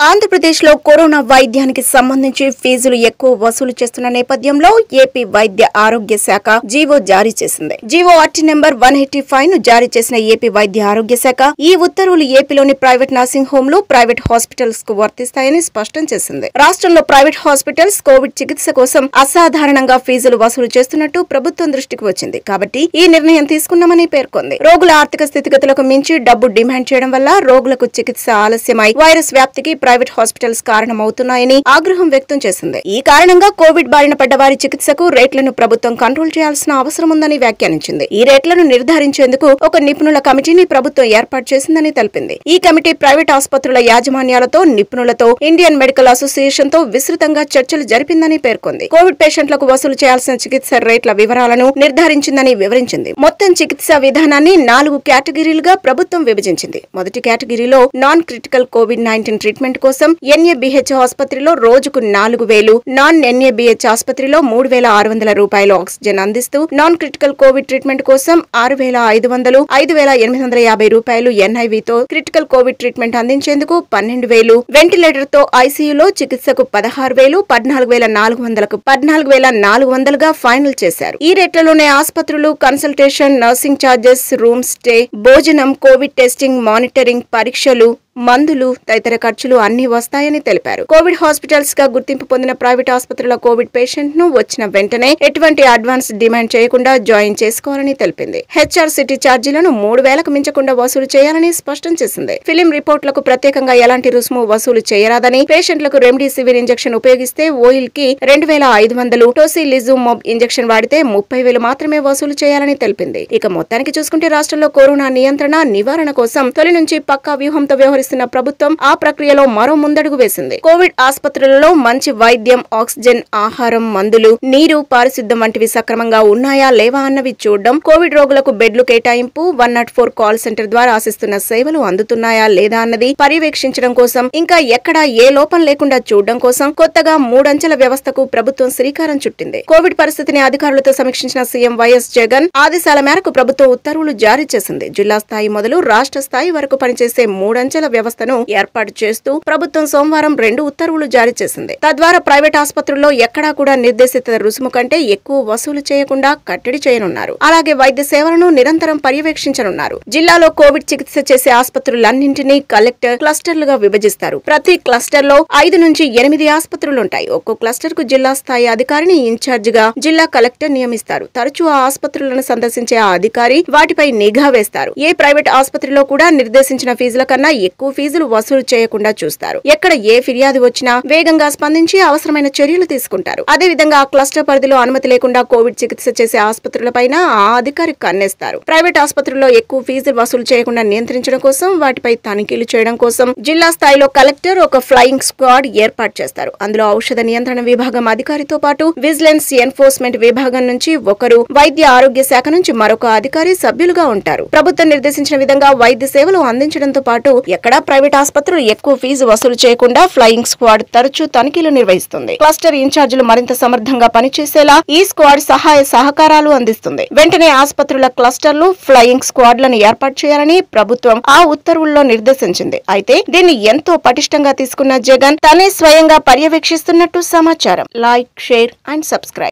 ఆంధ్రప్రదేశ్ లో కరోనా వైద్యానికి సంబంధించి ఫీజులు ఎక్కువ వసూలు చేస్తున్న నేపథ్యంలో ఏపీ వైద్య ఆరోగ్య శాఖ జీవో జారీ చేసింది జీవో అట్టి నెంబర్ వన్ ఎయిటీ ఫైవ్ ను జారీ చేసిన ఏపీ వైద్య ఆరోగ్య శాఖ ఈ ఉత్తర్వులు ఏపీలోని ప్రైవేట్ నర్సింగ్ హోంలు ప్రైవేట్ హాస్పిటల్స్ కు వర్తిస్తాయని స్పష్టం చేసింది రాష్ట్రంలో ప్రైవేట్ హాస్పిటల్స్ కోవిడ్ చికిత్స కోసం అసాధారణంగా ఫీజులు వసూలు చేస్తున్నట్టు ప్రభుత్వం దృష్టికి వచ్చింది కాబట్టి ఈ నిర్ణయం తీసుకున్నామని పేర్కొంది రోగుల ఆర్థిక స్థితిగతులకు మించి డబ్బు డిమాండ్ చేయడం వల్ల రోగులకు చికిత్స ఆలస్యమై వైరస్ వ్యాప్తికి ప్రైవేట్ హాస్పిటల్స్ కారణమవుతున్నాయని ఆగ్రహం వ్యక్తం చేసింది ఈ కారణంగా కోవిడ్ బారిన పడ్డ వారి చికిత్సకు రేట్లను ప్రభుత్వం కంట్రోల్ చేయాల్సిన అవసరం ఉందని వ్యాఖ్యానించింది ఈ రేట్లను నిర్ధారించేందుకు ఒక నిపుణుల కమిటీని ప్రభుత్వం ఏర్పాటు చేసిందని తెలిపింది ఈ కమిటీ ప్రైవేట్ ఆసుపత్రుల యాజమాన్యాలతో నిపుణులతో ఇండియన్ మెడికల్ అసోసియేషన్ తో విస్తృతంగా చర్చలు జరిపిందని పేర్కొంది కోవిడ్ పేషెంట్లకు వసూలు చేయాల్సిన చికిత్స రేట్ల వివరాలను నిర్ధారించిందని వివరించింది మొత్తం చికిత్సా విధానాన్ని నాలుగు కేటగిరీలుగా ప్రభుత్వం విభజించింది మొదటి కేటగిరీలో non critical Covid nineteen treatment కోసం ఎన్ఏబిహెచ్ ఆసుపత్రిలో రోజుకు నాలుగు వేలు నాన్ ఎన్ఏబిహెచ్ ఆసుపత్రిలో మూడు వేల ఆరు వందల రూపాయలు ఆక్సిజన్ అందిస్తూ నాన్ క్రిటికల్ కోవిడ్ ట్రీట్మెంట్ కోసం ఆరు వేల ఐదు వందలు ఐదు వేల ఎనిమిది వందల యాభై రూపాయలు ఎన్ఐవితో క్రిటికల్ కోవిడ్ ట్రీట్మెంట్ అందించేందుకు పన్నెండు వేలు వెంటిలేటర్ తో ఐసీయూలో చికిత్సకు పదహారు వేలు పద్నాలుగు వేల నాలుగు వందలకు పద్నాలుగు వేల నాలుగు వందలుగా ఫైనల్ చేశారు ఈ రేట్లలోనే ఆసుపత్రులు consultation nursing charges room stay భోజనం కోవిడ్ టెస్టింగ్ మానిటరింగ్ పరీక్షలు మందులు తదితర ఖర్చులు అన్ని వస్తాయని తెలిపారు కోవిడ్ హాస్పిటల్స్ గా గుర్తింపు పొందిన ప్రైవేట్ ఆసుపత్రుల కోవిడ్ పేషెంట్ ను వచ్చిన వెంటనే ఎటువంటి అడ్వాన్స్ డిమాండ్ చేయకుండా జాయిన్ చేసుకోవాలని తెలిపింది హెచ్ఆర్ సిటీ ఛార్జీలను మూడు వేలకు మించకుండా వసూలు చేయాలని స్పష్టం చేసింది ఫిలిం రిపోర్ట్లకు ప్రత్యేకంగా ఎలాంటి రుసుము వసూలు చేయరాదని పేషెంట్లకు రెమ్డెసివిర్ ఇంజెక్షన్ ఉపయోగిస్తే ఓయిల్ కి రెండు వేల ఐదు వందలు టోసిలిజుమోబ్ ఇంజెక్షన్ వాడితే ముప్పై వేలు మాత్రమే వసూలు చేయాలని తెలిపింది ఇక మొత్తానికి చూసుకుంటే రాష్ట్రంలో కరోనా నియంత్రణ నివారణ కోసం తొలి నుంచి పక్కా వ్యూహంతో వ్యవహరిస్తున్న ప్రభుత్వం ఆ ప్రక్రియలో మరో ముందడుగు వేసింది కోవిడ్ ఆసుపత్రులలో మంచి వైద్యం ఆక్సిజన్ ఆహారం మందులు నీరు పారిశుద్ధ్యం వంటివి సక్రమంగా ఉన్నాయా లేవా అన్నవి చూడడం కోవిడ్ రోగులకు బెడ్లు కేటాయింపు one nought four call centre ద్వారా ఆశిస్తున్న సేవలు అందుతున్నాయా లేదా అన్నది పర్యవేక్షించడం కోసం ఇంకా ఎక్కడా ఏ లోపం లేకుండా చూడడం కోసం కొత్తగా మూడంచెల వ్యవస్థకు ప్రభుత్వం శ్రీకారం చుట్టింది కోవిడ్ పరిస్థితిని అధికారులతో సమీక్షించిన సీఎం వైఎస్ జగన్ ఆదేశాల మేరకు ప్రభుత్వం ఉత్తర్వులు జారీ చేసింది జిల్లా స్థాయి మొదలు రాష్ట్ర స్థాయి వరకు పనిచేసే మూడంచెల వ్యవస్థను ఏర్పాటు చేస్తూ ప్రభుత్వం సోమవారం రెండు ఉత్తర్వులు జారీ చేసింది తద్వారా ప్రైవేట్ ఆసుపత్రుల్లో ఎక్కడా కూడా నిర్దేశిత రుసుము కంటే ఎక్కువ వసూలు చేయకుండా కట్టడి చేయనున్నారు అలాగే వైద్య సేవలను నిరంతరం పర్యవేక్షించనున్నారు జిల్లాలో కోవిడ్ చికిత్స చేసే ఆసుపత్రులన్నింటినీ కలెక్టర్ క్లస్టర్లుగా విభజిస్తారు ప్రతి క్లస్టర్ లో ఐదు నుంచి ఎనిమిది ఆసుపత్రులుంటాయి ఒక్కో క్లస్టర్ కు జిల్లా స్థాయి అధికారిని ఇన్ఛార్జ్ గా జిల్లా కలెక్టర్ నియమిస్తారు తరచూ ఆ ఆసుపత్రులను సందర్శించే ఆ అధికారి వాటిపై నిఘా వేస్తారు ఏ ప్రైవేట్ ఆసుపత్రిలో కూడా నిర్దేశించిన ఫీజుల కన్నా ఎక్కువ ఫీజులు వసూలు చేయకుండా చూస్తారు ఎక్కడ ఏ ఫిర్యాదు వచ్చినా వేగంగా స్పందించి అవసరమైన చర్యలు తీసుకుంటారు అదే విధంగా ఆ క్లస్టర్ పరిధిలో అనుమతి లేకుండా కోవిడ్ చికిత్స చేసే ఆసుపత్రులపైన ఆ అధికారి కన్నేస్తారు ప్రైవేట్ ఆసుపత్రుల్లో ఎక్కువ ఫీజులు వసూలు చేయకుండా నియంత్రించడం కోసం వాటిపై తనిఖీలు చేయడం కోసం జిల్లా స్థాయిలో కలెక్టర్ ఒక ఫ్లయింగ్ స్క్వాడ్ ఏర్పాటు చేస్తారు అందులో ఔషధ నియంత్రణ విభాగం అధికారితో పాటు విజిలెన్స్ ఎన్ఫోర్స్మెంట్ విభాగం నుంచి ఒకరు వైద్య ఆరోగ్య శాఖ నుంచి మరొక అధికారి సభ్యులుగా ఉంటారు ప్రభుత్వం నిర్దేశించిన విధంగా వైద్య సేవలు అందించడంతో పాటు ఎక్కడా ప్రైవేట్ ఆసుపత్రులు ఎక్కువ ఫీజు వసూలు చేయకుండా ఫ్లయింగ్ స్క్వాడ్ తరచూ తనిఖీలు నిర్వహిస్తుంది క్లస్టర్ ఇన్ఛార్జీలు మరింత సమర్థంగా పనిచేసేలా ఈ స్క్వాడ్ సహాయ సహకారాలు అందిస్తుంది వెంటనే ఆసుపత్రుల క్లస్టర్లు ఫ్లయింగ్ స్క్వాడ్లను ఏర్పాటు చేయాలని ప్రభుత్వం ఆ ఉత్తర్వుల్లో నిర్దేశించింది అయితే దీన్ని ఎంతో పటిష్టంగా తీసుకున్న జగన్ తనే స్వయంగా పర్యవేక్షిస్తున్నట్టు సమాచారం లైక్ షేర్ అండ్ సబ్స్క్రైబ్